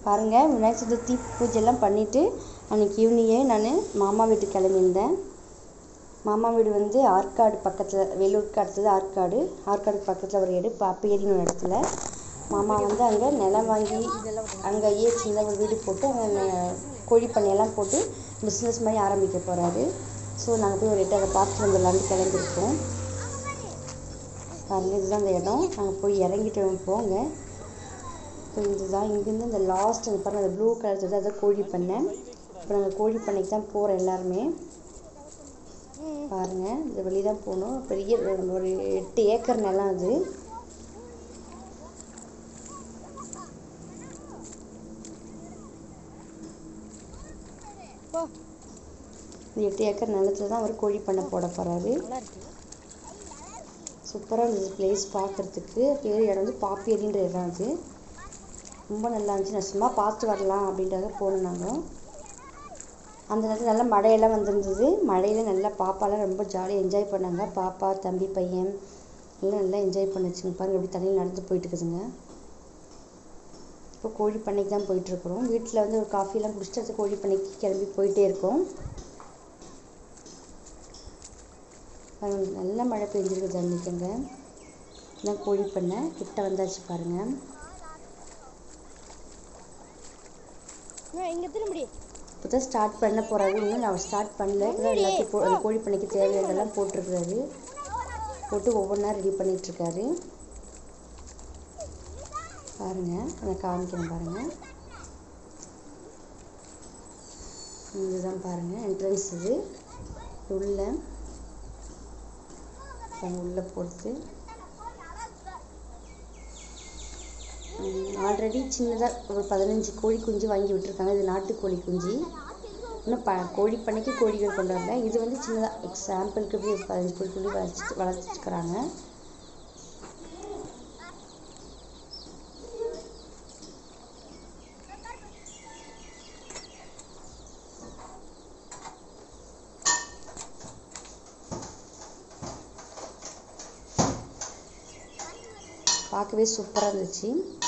பாருங்கள் விநாயகர் சதுர்த்தி பூஜைலாம் பண்ணிவிட்டு அன்றைக்கி ஈவினிங்கே நான் மாமா வீட்டுக்கு கிளம்பியிருந்தேன் மாமா வீடு வந்து ஆற்காடு பக்கத்தில் வேலூருக்கு அடுத்தது ஆற்காடு ஆற்காடுக்கு பக்கத்தில் ஒரு இடு பாப்பேரின்னு ஒரு இடத்துல மாமா வந்து அங்கே நிலம் வாங்கி அங்கேயே சின்ன ஒரு வீடு போட்டு அங்கே கோழி பண்ணையெல்லாம் போட்டு பிஸ்னஸ் மாதிரி ஆரம்பிக்க போகிறாரு ஸோ நாங்கள் போய் ஒரு எட்டு அதை பார்த்துட்டு வந்துடலான்னு கிளம்பியிருக்கோம் பாருங்கள் இதுதான் அந்த இடம் நாங்கள் போய் இறங்கிட்டு போங்க இப்போ இதுதான் இங்கேருந்து இந்த லாஸ்ட் அந்த பாருங்கள் அந்த ப்ளூ கலர் தெரியுது அதான் கோழி பண்ணை இப்போ நாங்கள் கோழி பண்ணைக்கு தான் போகிறோம் எல்லாருமே பாருங்கள் இந்த வழி தான் போகணும் பெரிய ஒரு எட்டு ஏக்கர் நிலம் அது இந்த எட்டு ஏக்கர் நிலத்துல தான் அவர் கோழி பண்ணை போட போகிறாரு சூப்பராக இருந்தது பிளேஸ் பார்க்குறதுக்கு பேர் இடம் வந்து பாப்பேரின்ற இடம் அது ரொம்ப நல்லா இருந்துச்சு நான் சும்மா பார்த்து வரலாம் அப்படின்றத போனோம் நாங்கள் அந்த நேரத்தில் நல்லா மழையெல்லாம் வந்திருந்தது மழையில் நல்லா பாப்பாலாம் ரொம்ப ஜாலியாக என்ஜாய் பண்ணாங்க பாப்பா தம்பி பையன் எல்லாம் நல்லா என்ஜாய் பண்ணுச்சுங்க பாருங்க எப்படி தண்ணியில் நடந்து போயிட்டு இருக்குதுங்க இப்போ கோழி பண்ணைக்கு தான் போயிட்டுருக்குறோம் வீட்டில் வந்து ஒரு காஃபிலாம் குடிச்சிட்டு அடுத்து கோழி பண்ணைக்கு கிளம்பி போயிட்டே இருக்கோம் பாருங்க நல்ல மழை பெஞ்சிருக்குது அன்றைக்குங்க இதான் கோழி பண்ணை கிட்ட வந்தாச்சு பாருங்கள் இங்க திரும்பி இப்போ தான் ஸ்டார்ட் பண்ண போகிறாரு இன்னும் நான் ஸ்டார்ட் பண்ணல இப்போ தான் எல்லாத்தையும் போ அந்த கோழி பண்ணைக்கு தேவையானதெல்லாம் போட்டிருக்கிறாரு போட்டு ஒவ்வொன்றா ரெடி பண்ணிகிட்ருக்காரு பாருங்க அதை காமிக்கிறேன் பாருங்க இதுதான் பாருங்க என்ட்ரன்ஸ் இது உள்ள பாருங்க, உள்ள போகிறது ஆல்ரெடி சின்னதாக ஒரு பதினஞ்சு கோழி குஞ்சு வாங்கி விட்டுருக்காங்க இது நாட்டுக்கோழி குஞ்சு இன்னும் ப கோழி பண்ணைக்கு கோழிகள் கொண்டு வரல இது வந்து சின்னதாக எக்ஸாம்பிளுக்கு இப்படி ஒரு பதினஞ்சு கோழி குஞ்சு வளர்த்து வளர்த்துருக்குறாங்க பார்க்கவே சூப்பராக இருந்துச்சு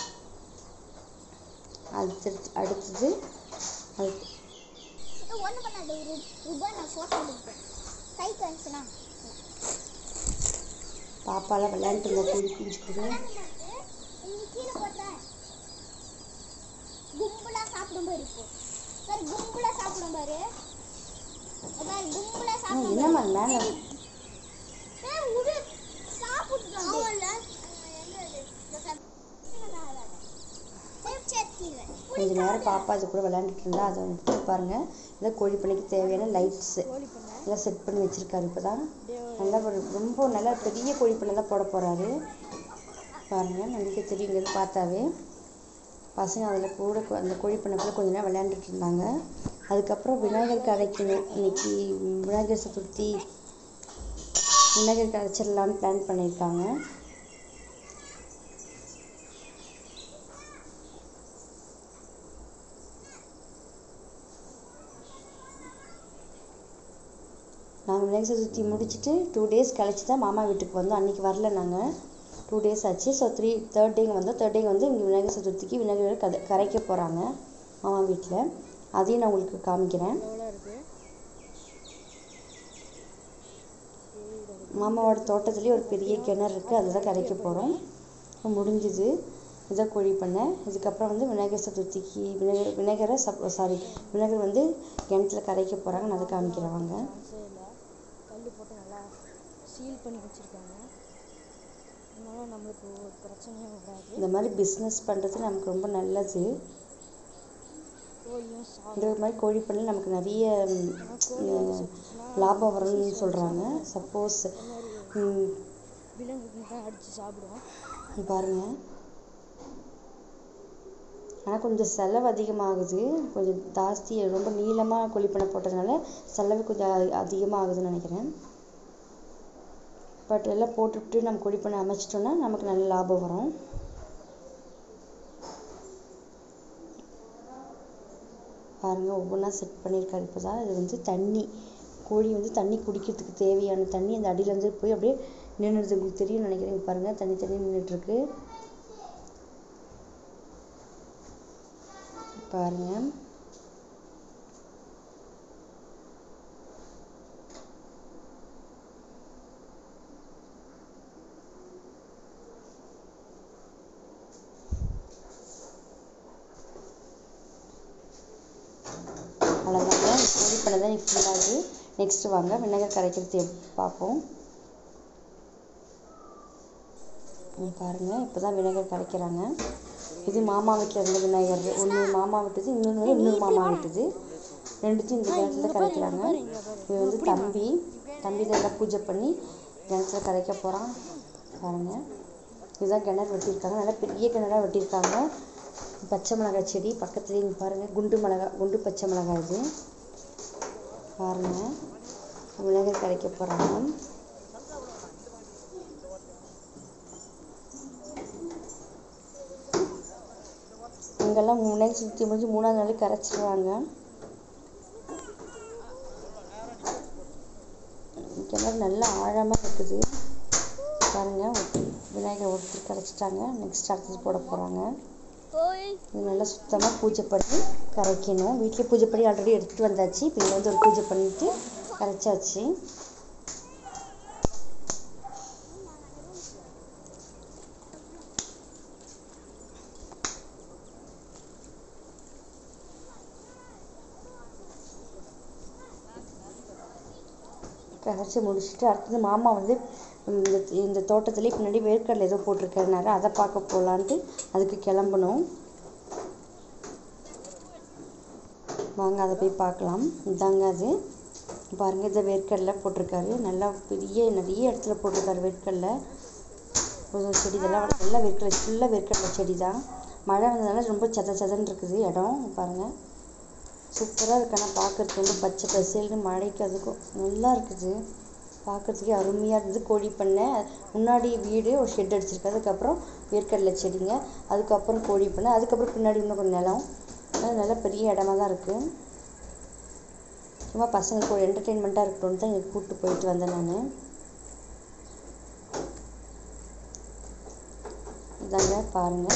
அடுத்து அடுத்தது அது ஒண்ணு பண்ணாது ஒரு ரிப்பன் நான் போட்டோ எடுப்பேன் கை காமிச்சுனா பாப்பாலாம் விளையாண்டுட்டு இருந்தா கோழி குஞ்சு கூட இங்க கீழே போட்டேன் கும்பலா சாப்பிடும் பாரு இப்போ பாரு கும்பலா சாப்பிடும் பாரு பாரு கும்பலா ஆ, சாப்பிடும் என்னம்மா மேலே ஏய் உடு சாப்பிடுறான் ஆவல கொஞ்ச நேரம் பாப்பா அது கூட விளையாண்டுட்டு இருந்தா அதை வந்துட்டு பாருங்க இதான் கோழி பண்ணைக்கு தேவையான லைட்ஸ் எல்லாம் செட் பண்ணி வச்சிருக்காரு இப்பதான் நல்லா ஒரு ரொம்ப நல்லா பெரிய கோழி பண்ணை தான் போட போறாரு பாருங்க நமக்கு தெரியும் இங்கிருந்து பார்த்தாவே பசங்க அதில் கூட கொ- அந்த கோழி பண்ணைக்குள்ள கொஞ்ச நேரம் விளையாண்டுட்டு இருந்தாங்க அதுக்கப்புறம் விநாயகருக்கு அரைக்கணும் இன்னைக்கு விநாயகர் சதுர்த்தி விநாயகருக்கு அரைச்சிடலான்னு பிளான் பண்ணியிருக்காங்க நாங்கள் விநாயகர் சதுர்த்தி முடிச்சுட்டு டூ டேஸ் கழிச்சு தான் மாமா வீட்டுக்கு வந்தோம் அன்னைக்கு வரல நாங்கள் டூ டேஸ் ஆச்சு ஸோ த்ரீ தேர்ட் டேங்க வந்தோம் தேர்ட் டே வந்து இங்கே விநாயகர் சதுர்த்திக்கு விநாயகர் கதை கரைக்க போகிறாங்க மாமா வீட்டில் அதையும் நான் உங்களுக்கு காமிக்கிறேன் மாமாவோட தோட்டத்துலேயே ஒரு பெரிய கிணறு இருக்குது அதில் தான் கரைக்க போகிறோம் இப்போ முடிஞ்சுது இதான் கோழி பண்ணை இதுக்கப்புறம் வந்து விநாயகர் சதுர்த்திக்கு விநாயகர் விநாயகரை சப் சாரி விநாயகர் வந்து கிணத்துல கரைக்க போகிறாங்க நான் அதை காமிக்கிறேன் வாங்க கல் போட்டு நல்லா சீல் பண்ணி வச்சுருக்காங்க அதனால நம்மளுக்கு ஒரு பிரச்சனையும் வராது இந்த மாதிரி பிஸ்னஸ் பண்ணுறது நமக்கு ரொம்ப நல்லது கோழியும் சா இந்த மாதிரி கோழி பண்ணி நமக்கு நிறைய ம், ம், லாபம் வரும்னு சொல்கிறாங்க சப்போஸ் விலங்குங்க தான் அடித்து சாப்பிடும் பாருங்க ஆனால் கொஞ்சம் செலவு அதிகமாகுது கொஞ்சம் ஜாஸ்தி ரொம்ப நீளமாக கோழி பண்ணை போட்டதுனால செலவு கொஞ்சம் அ- அதிகமாகுதுன்னு நினைக்கிறேன் பட் எல்லாம் போட்டுவிட்டு நம்ம கோழி பண்ணை அமைச்சிட்டோம்னா நமக்கு நல்ல லாபம் வரும் பாருங்க ஒவ்வொன்றா செட் பண்ணியிருக்காரு இப்போ தான் இது வந்து தண்ணி கோழி வந்து தண்ணி குடிக்கிறதுக்கு தேவையான தண்ணி அந்த அடியில இருந்து போய் அப்படியே நின்றுது உங்களுக்கு தெரியும்னு நினைக்கிறேன் இங்க பாருங்க தண்ணி தண்ணி நின்றுட்டு இருக்கு பாருங்கள் அவ்வளோதாங்க ரெடி பண்ணதான் ஃபுல்லாகுது நெக்ஸ்ட் வாங்க விநாயகர் கரைக்கிறது எப் பார்ப்போம் ம், பாருங்க இப்போ தான் விநாயகர் கரைக்கிறாங்க இது மாமா வீட்டில் இருந்த விநாயகர் ஒன்று மாமா விட்டது இன்னொன்று இன்னொரு மாமா விட்டது ரெண்டுத்தையும் இந்த கிணத்துல கரைக்கிறாங்க இது வந்து தம்பி தம்பி தான் எல்லாம் பூஜை பண்ணி கிணத்துல கரைக்க போகிறான் பாருங்க இதுதான் கிணறு வெட்டியிருக்காங்க நல்லா பெரிய கிணறா வெட்டியிருக்காங்க பச்சை மிளகாய் செடி பக்கத்துலேயே இங்கே பாருங்கள் குண்டு மிளகாய் குண்டு பச்சை மிளகாய் இது பாருங்கள் விநாயகர் கரைக்க போகிறாங்க இங்கெல்லாம் மூணு நாள் சுற்றி முடிஞ்சு மூணாவது நாள் கரைச்சிடுவாங்க கிணறு நல்லா ஆழமாக இருக்குது பாருங்க விநாயகர் ஒருத்தர் கரைச்சிட்டாங்க நெக்ஸ்ட் அடுத்தது போட போகிறாங்க ஓய் இது நல்லா சுத்தமாக பூஜை பண்ணி கரைக்கணும் வீட்டில் பூஜை பண்ணி ஆல்ரெடி எடுத்துகிட்டு வந்தாச்சு இப்போ இங்கே வந்து ஒரு பூஜை பண்ணிட்டு கரைச்சாச்சு கரைச்சி முடிச்சுட்டு அடுத்தது மாமா வந்து இந்த இந்த தோட்டத்துலேயே பின்னாடி வேர்க்கடலை ஏதோ போட்டிருக்கறனால அதை பார்க்க போகலான்ட்டு அதுக்கு கிளம்பணும் வாங்க அதை போய் பார்க்கலாம் இதாங்க அது பாருங்க இதை வேர்க்கடலை போட்டிருக்காரு நல்லா பெரிய நிறைய இடத்துல போட்டிருக்காரு வேர்க்கடலை ஒரு செடி இதெல்லாம் நல்லா வேர்க்கடலை ஃபுல்லாக வேர்க்கடலை செடி தான் மழை வந்ததுனால ரொம்ப சத சதன்னு இருக்குது இடம் பாருங்க சூப்பராக இருக்கு ஆனால் பார்க்கறதுக்கு ரொம்ப பச்சை பசேல்னு மழைக்கு அதுக்கும் நல்லா இருக்குது பார்க்கறதுக்கே அருமையாக இருந்தது கோழி பண்ணை முன்னாடி வீடு ஒரு ஷெட் அடிச்சிருக்கு அதுக்கப்புறம் வேர்க்கடலை செடிங்க அதுக்கப்புறம் கோழி பண்ணை அதுக்கப்புறம் பின்னாடி இன்னும் கொஞ்சம் நிலம் அது நல்லா பெரிய இடமா தான் இருக்குது சும்மா பசங்களுக்கு ஒரு என்டர்டெயின்மெண்ட்டாக இருக்கட்டும்னு தான் இங்கே கூப்பிட்டு போயிட்டு வந்தேன் நான் இதாங்க பாருங்கள்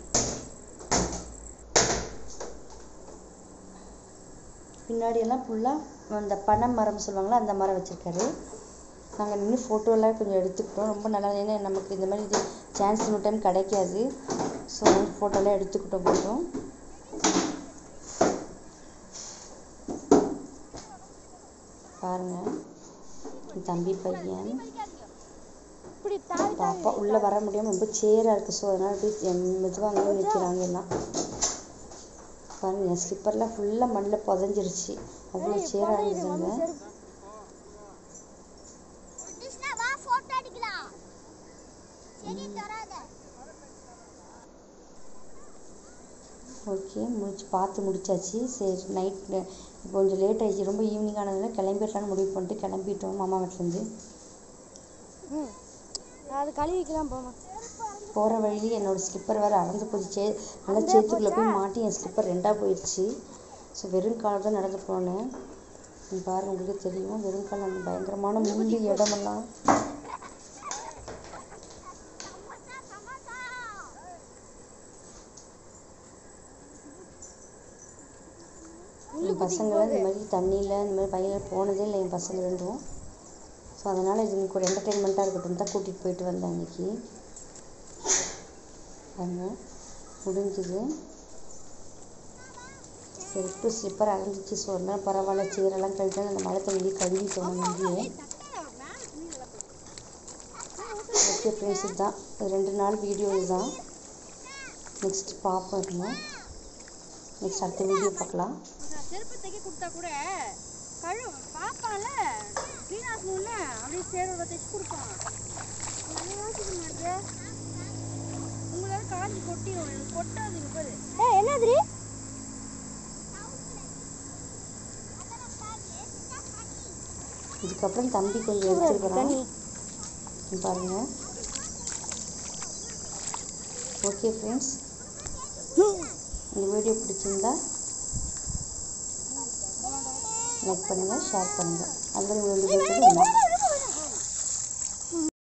பின்னாடி எல்லாம் ஃபுல்லாக அந்த பனை மரம் சொல்லுவாங்கள்ல அந்த மரம் வச்சுருக்காரு நாங்கள் நின்று ஃபோட்டோலாம் கொஞ்சம் எடுத்துக்கிட்டோம் ரொம்ப நல்லா ஏன்னா நமக்கு இந்த மாதிரி இது சான்ஸ் இன்னொரு டைம் கிடைக்காது ஸோ வந்து ஃபோட்டோலாம் எடுத்துக்கிட்டோம் கொஞ்சம் பாருங்க என் தம்பி பையன் இப்படி தாவி பாப்பா உள்ளே வர முடியாமல் ரொம்ப சேராக இருக்குது ஸோ அதனால் அப்படியே மெதுவாக அங்கேயே நிற்கிறாங்க எல்லாம் பாருங்க என் ஸ்லிப்பர்லாம் ஃபுல்லாக மண்ணில் புதஞ்சிருச்சு அவ்வளோ சேராக இருந்ததுங்க கிருஷ்ணா வா போட்டோ எடுக்கலாம் செடி தராத ஓகே முடிச்சு பார்த்து முடிச்சாச்சு சரி நைட் கொஞ்சம் லேட் ஆயிடுச்சு ரொம்ப ஈவினிங் ஆனதுனால கிளம்பிடலான்னு முடிவு பண்ணிட்டு கிளம்பிட்டோம் மாமா வீட்டிலேருந்து ம் அது கழுவிக்கலாம் போமா போகிற வழியிலே என்னோட ஸ்லிப்பர் வேறு அறந்து போச்சு சே நல்லா சேத்துக்குள்ளே போய் மாட்டி என் ஸ்லிப்பர் ரெண்டாக போயிடுச்சு ஸோ வெறும் கால் தான் நடந்து போனேன் நீ பாருங்க உங்களுக்கு தெரியும் வெறும் கால் அந்த பயங்கரமான முள்ளு இடமெல்லாம் என் பசங்களாம் இந்த மாதிரி தண்ணியில் இந்த மாதிரி பையில போனதே இல்லை என் பசங்க ரெண்டும் ஸோ அதனால் இது எனக்கு ஒரு என்டர்டெயின்மெண்ட்டாக இருக்கட்டும் தான் கூட்டிகிட்டு போயிட்டு வந்தேன் அன்னைக்கு பாருங்க முடிஞ்சுது செருப்பு ஸ்லிப்பர் அரைஞ்சிச்சு ஸோ அதனால பரவாயில்ல சீரெல்லாம் கழிட்டு அந்த மழை தண்ணி கழுவிட்டோம் இங்கேயே ஓகே ஃப்ரெண்ட்ஸ் இதுதான் இது ரெண்டு நாள் வீடியோ இதுதான் நெக்ஸ்ட் பார்ப்போம் இருந்தோம் நெக்ஸ்ட் அடுத்த வீடியோ பார்க்கலாம் செருப்பு தைக்க கொடுத்தா கூட கழுவு பார்ப்பான்ல க்ளீன் ஆகணும்ல அப்படியே சேரோட தைச்சு கொடுப்பான் என்ன யோசிக்க மாட்டே உங்களால காஞ்சி கொட்டிடும் எனக்கு கொட்டாதுங்க பாரு ஏய் என்னது இதுக்கப்புறம் தம்பி கொஞ்சம் எடுத்துருக்குறான் பாருங்க ஓகே ஃப்ரெண்ட்ஸ் இந்த வீடியோ பிடிச்சிருந்தா லைக் பண்ணுங்கள் ஷேர் பண்ணுங்கள் அதுமாதிரி உங்களுக்கு